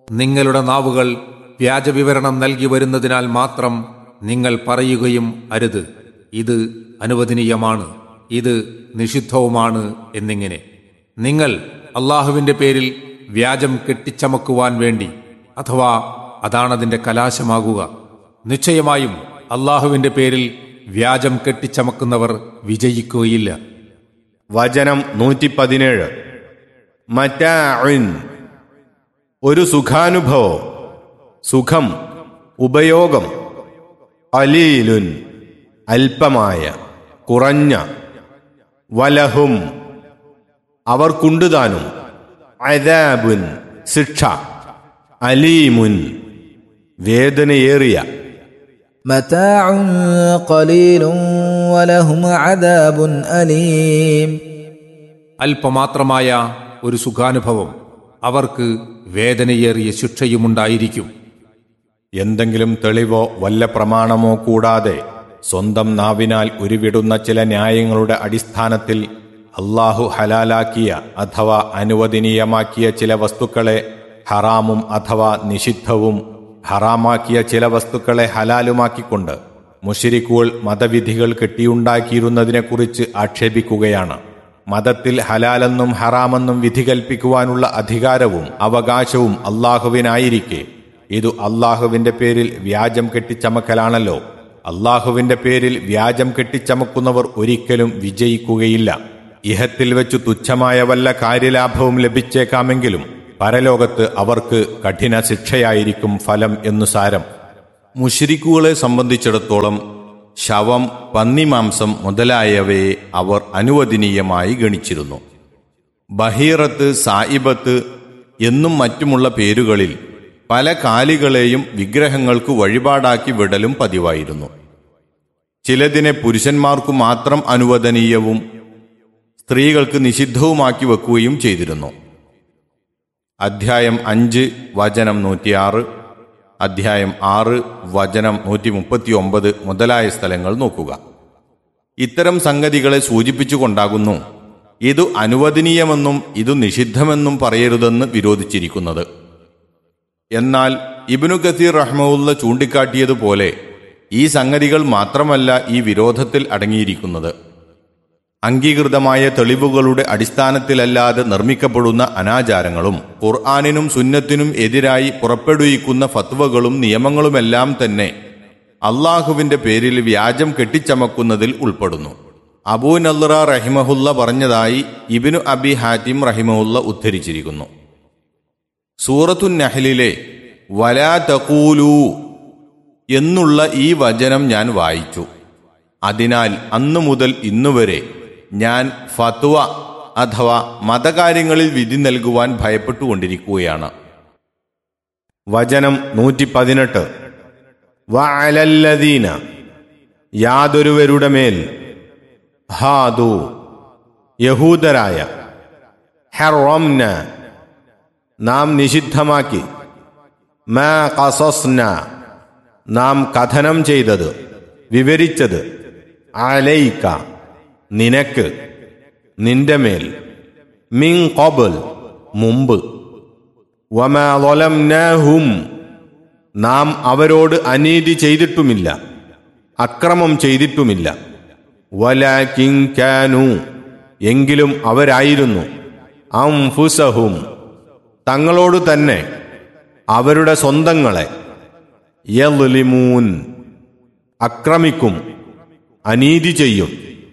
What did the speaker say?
നിങ്ങളുടെ നാവുകൾ വ്യാജവിവരണം നൽകി വരുന്നതിനാൽ മാത്രം നിങ്ങൾ പറയുകയും അരുത് ഇത് അനുവദനീയമാണ് ഇത് നിഷിദ്ധവുമാണ് എന്നിങ്ങനെ നിങ്ങൾ അള്ളാഹുവിന്റെ പേരിൽ വ്യാജം കെട്ടിച്ചമക്കുവാൻ വേണ്ടി അഥവാ അതാണതിന്റെ കലാശമാകുക നിശ്ചയമായും അള്ളാഹുവിന്റെ പേരിൽ വ്യാജം കെട്ടിച്ചമക്കുന്നവർ വിജയിക്കുകയില്ല വചനം നൂറ്റി പതിനേഴ് മറ്റാഉൻ ഒരു സുഖാനുഭവം സുഖം ഉപയോഗം അലീലുൻ അല്പമായ കുറഞ്ഞ വലഹും അവർക്കുണ്ടുതാനും അദാബുൻ ശിക്ഷ അലീമുൻ വേദനയേറിയ متاع قليل ولهم عذاب أليم അല്പമാത്രമായ ഒരു സുഖാനുഭവം അവർക്ക് വേദനയേറിയ ശിക്ഷയുമുണ്ടായിരിക്കും എന്തെങ്കിലും തെളിവോ വല്ല പ്രമാണമോ കൂടാതെ സ്വന്തം നാവിനാൽ ഉരുവിടുന്ന ചില ന്യായങ്ങളുടെ അടിസ്ഥാനത്തിൽ അള്ളാഹു ഹലാലാക്കിയ അഥവാ അനുവദനീയമാക്കിയ ചില വസ്തുക്കളെ ഹറാമും അഥവാ നിഷിദ്ധവും ഹറാമാക്കിയ ചില വസ്തുക്കളെ ഹലാലുമാക്കിക്കൊണ്ട് മുഷിരിക്കുകൾ മതവിധികൾ കെട്ടിയുണ്ടാക്കിയിരുന്നതിനെക്കുറിച്ച് ആക്ഷേപിക്കുകയാണ് മതത്തിൽ ഹലാലെന്നും ഹറാമെന്നും വിധി കൽപ്പിക്കുവാനുള്ള അധികാരവും അവകാശവും അള്ളാഹുവിനായിരിക്കെ ഇതു അള്ളാഹുവിന്റെ പേരിൽ വ്യാജം കെട്ടിച്ചമക്കലാണല്ലോ അള്ളാഹുവിന്റെ പേരിൽ വ്യാജം കെട്ടിച്ചമക്കുന്നവർ ഒരിക്കലും വിജയിക്കുകയില്ല ഇഹത്തിൽ വെച്ചു തുച്ഛമായ വല്ല കാര്യലാഭവും ലഭിച്ചേക്കാമെങ്കിലും പരലോകത്ത് അവർക്ക് കഠിന ശിക്ഷയായിരിക്കും ഫലം എന്നു സാരം മുഷിരിക്കുകളെ സംബന്ധിച്ചിടത്തോളം ശവം പന്നിമാംസം മുതലായവയെ അവർ അനുവദനീയമായി ഗണിച്ചിരുന്നു ബഹീറത്ത് സായിബത്ത് എന്നും മറ്റുമുള്ള പേരുകളിൽ പല കാലികളെയും വിഗ്രഹങ്ങൾക്ക് വഴിപാടാക്കി വിടലും പതിവായിരുന്നു ചിലതിനെ പുരുഷന്മാർക്കു മാത്രം അനുവദനീയവും സ്ത്രീകൾക്ക് നിഷിദ്ധവുമാക്കി വെക്കുകയും ചെയ്തിരുന്നു അധ്യായം അഞ്ച് വചനം നൂറ്റിയാറ് അധ്യായം ആറ് വചനം നൂറ്റി മുപ്പത്തി ഒമ്പത് മുതലായ സ്ഥലങ്ങൾ നോക്കുക ഇത്തരം സംഗതികളെ സൂചിപ്പിച്ചുകൊണ്ടാകുന്നു ഇതു അനുവദനീയമെന്നും ഇതു നിഷിദ്ധമെന്നും പറയരുതെന്ന് വിരോധിച്ചിരിക്കുന്നത് എന്നാൽ ഇബിനു കസീർ റഹ്മുല്ല ചൂണ്ടിക്കാട്ടിയതുപോലെ ഈ സംഗതികൾ മാത്രമല്ല ഈ വിരോധത്തിൽ അടങ്ങിയിരിക്കുന്നത് അംഗീകൃതമായ തെളിവുകളുടെ അടിസ്ഥാനത്തിലല്ലാതെ നിർമ്മിക്കപ്പെടുന്ന അനാചാരങ്ങളും ഖുർആാനിനും സുന്നത്തിനും എതിരായി പുറപ്പെടുവിക്കുന്ന ഫത്വകളും നിയമങ്ങളുമെല്ലാം തന്നെ അള്ളാഹുവിന്റെ പേരിൽ വ്യാജം കെട്ടിച്ചമക്കുന്നതിൽ ഉൾപ്പെടുന്നു അബൂ നല്ലറ റഹിമഹുല്ല പറഞ്ഞതായി ഇബിനു അബി ഹാറ്റിം റഹിമഹുല്ല ഉദ്ധരിച്ചിരിക്കുന്നു സൂറത്തു നഹലിലെ വലാ തകൂലൂ എന്നുള്ള ഈ വചനം ഞാൻ വായിച്ചു അതിനാൽ അന്നു മുതൽ ഇന്നുവരെ ഞാൻ ഫത്വ അഥവാ മതകാര്യങ്ങളിൽ വിധി നൽകുവാൻ ഭയപ്പെട്ടുകൊണ്ടിരിക്കുകയാണ് വചനം നൂറ്റി പതിനെട്ട് വഅലല്ലദീന യാതൊരുവരുടെ മേൽ ഹാദു യഹൂദരായ ഹെറോംന നാം നിഷിദ്ധമാക്കി മാ കസസ്ന നാം കഥനം ചെയ്തത് വിവരിച്ചത് അലൈക്ക നിനക്ക് നിന്റെ മേൽ മിൻ കൊബൽ മുമ്പ് വമാലംനാഹും നാം അവരോട് അനീതി ചെയ്തിട്ടുമില്ല അക്രമം ചെയ്തിട്ടുമില്ല വലാകിങ്കാനു എങ്കിലും അവരായിരുന്നു അംഫുസഹും തങ്ങളോട് തന്നെ അവരുടെ സ്വന്തങ്ങളെ യലിമൂൻ അക്രമിക്കും അനീതി ചെയ്യും